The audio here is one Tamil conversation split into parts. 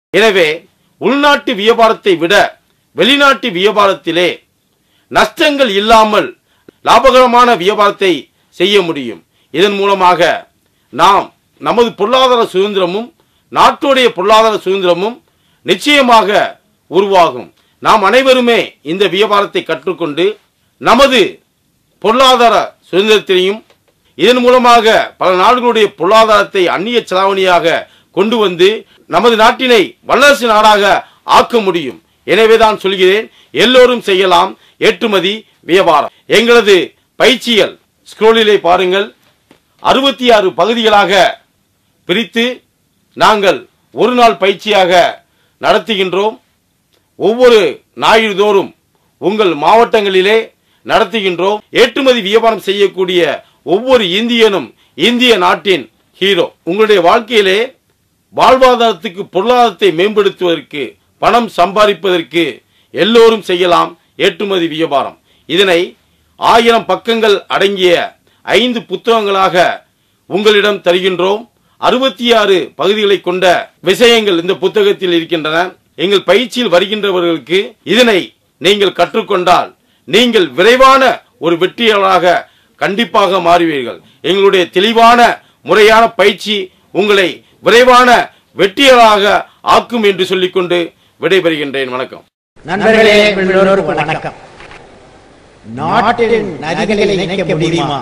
எனவே உள்நாட்டு வியாபாரத்தை விட வெளிநாட்டு வியாபாரத்திலே நஷ்டங்கள் இல்லாமல் லாபகரமான வியாபாரத்தை செய்ய முடியும் இதன் மூலமாக நாம் நமது பொருளாதார சுதந்திரமும் நாட்டுடைய பொருளாதார சுதந்திரமும் நிச்சயமாக உருவாகும் நாம் அனைவருமே இந்த வியாபாரத்தை கற்றுக்கொண்டு நமது பொருளாதார சுதந்திரத்தையும் இதன் மூலமாக பல நாடுகளுடைய பொருளாதாரத்தை அந்நிய செலாவணியாக கொண்டு வந்து நமது நாட்டினை வல்லரசு நாடாக ஆக்க முடியும் எனவேதான் சொல்கிறேன் எல்லோரும் செய்யலாம் ஏற்றுமதி வியாபாரம் எங்களது பயிற்சிகள் ஸ்க்ரோலிலே பாருங்கள் அறுபத்தி ஆறு பகுதிகளாக பிரித்து நாங்கள் ஒரு நாள் பயிற்சியாக நடத்துகின்றோம் ஒவ்வொரு ஞாயிறுதோறும் உங்கள் மாவட்டங்களிலே நடத்துகின்றோம் ஏற்றுமதி வியாபாரம் செய்யக்கூடிய ஒவ்வொரு இந்தியனும் இந்திய நாட்டின் ஹீரோ உங்களுடைய வாழ்க்கையிலே வாழ்வாதாரத்துக்கு பொருளாதாரத்தை மேம்படுத்துவதற்கு பணம் சம்பாதிப்பதற்கு எல்லோரும் செய்யலாம் ஏற்றுமதி வியாபாரம் இதனை ஆயிரம் பக்கங்கள் அடங்கிய ஐந்து புத்தகங்களாக உங்களிடம் தருகின்றோம் அறுபத்தி ஆறு பகுதிகளை கொண்ட விஷயங்கள் இந்த புத்தகத்தில் இருக்கின்றன எங்கள் பயிற்சியில் வருகின்றவர்களுக்கு இதனை நீங்கள் கற்றுக்கொண்டால் நீங்கள் விரைவான ஒரு வெற்றியாளராக கண்டிப்பாக மாறுவீர்கள் எங்களுடைய தெளிவான முறையான பயிற்சி உங்களை விரைவான வெற்றியாளராக ஆக்கும் என்று சொல்லிக்கொண்டு விடைபெறுகின்றேன் வணக்கம் நண்பர்களே எல்லோருக்கும் வணக்கம் நாட்டின் நதிகளை இணைக்க முடியுமா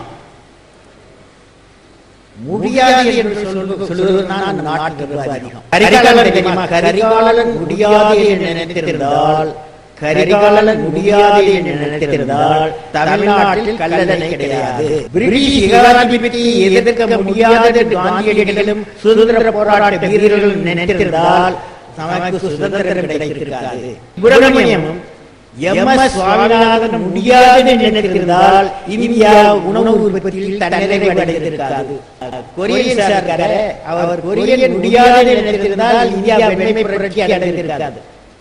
முடியாது என்று சொல்லு- சொல்லுவதுதான் அந்த நாட்டு நிர்வாகம் கரிகாலன் தெரியுமா கரிகாலன் முடியாது என்று நினைத்திருந்தால் கரிகாலன் முடியாது என்று நினைத்திருந்தால் தமிழ்நாட்டில் கல்லணை கிடையாது பிரிட்டிஷ் ஏகாதிபத்தியை எதிர்க்க முடியாது என்று காந்தியடிகளும் சுதந்திர போராட்ட வீரர்களும் நினைத்திருந்தால் நமக்கு சுதந்திரம் கிடைத்திருக்காது சுப்பிரமணியமும் எம் எஸ் சுவாமிநாதன் முடியாது என்று நினைத்திருந்தால் இந்தியா உணவு உற்பத்தியில் தன்னிறைவு அடைந்திருக்காது கொரியன் சர்க்கார அவர் கொரியன் முடியாது என்று நினைத்திருந்தால் இந்தியா வெண்மை புரட்சி அடைந்திருக்காது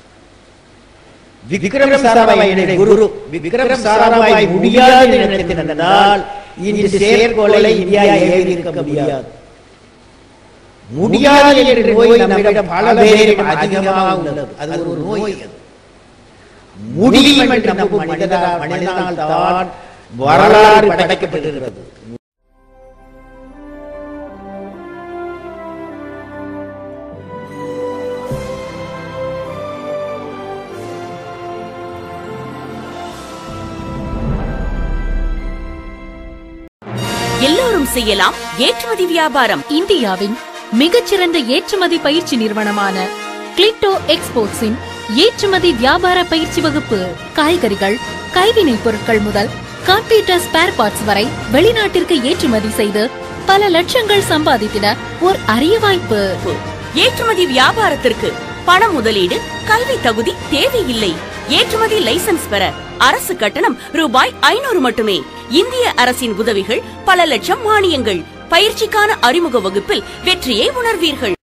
விக்ரம் சாராபாய் குரு விக்ரம் சாராபாய் முடியாது என்று நினைத்திருந்தால் இந்த செயற்கோளை இந்தியா ஏறி இருக்க முடியாது முடியாது என்ற நோய் நம்மிடம் பல பேரிடம் அதிகமாக உள்ளது அது ஒரு நோய் அது முடியும் என்று நம்பும் மனிதனா மனிதனால் தான் வரலாறு படைக்கப்பட்டிருக்கிறது எல்லோரும் செய்யலாம் ஏற்றுமதி வியாபாரம் இந்தியாவின் மிகச்சிறந்த ஏற்றுமதி பயிற்சி நிறுவனமான கிளிட்டோ எக்ஸ்போர்ட்ஸின் ஏற்றுமதி வியாபார பயிற்சி வகுப்பு காய்கறிகள் கைவினைப் பொருட்கள் முதல் கம்ப்யூட்டர் ஸ்பேர் பார்ட்ஸ் வரை வெளிநாட்டிற்கு ஏற்றுமதி செய்து பல லட்சங்கள் சம்பாதித்திட ஓர் அரிய வாய்ப்பு ஏற்றுமதி வியாபாரத்திற்கு பண முதலீடு கல்வி தகுதி தேவையில்லை ஏற்றுமதி லைசென்ஸ் பெற அரசு கட்டணம் ரூபாய் ஐநூறு மட்டுமே இந்திய அரசின் உதவிகள் பல லட்சம் மானியங்கள் பயிற்சிக்கான அறிமுக வகுப்பில் வெற்றியை உணர்வீர்கள்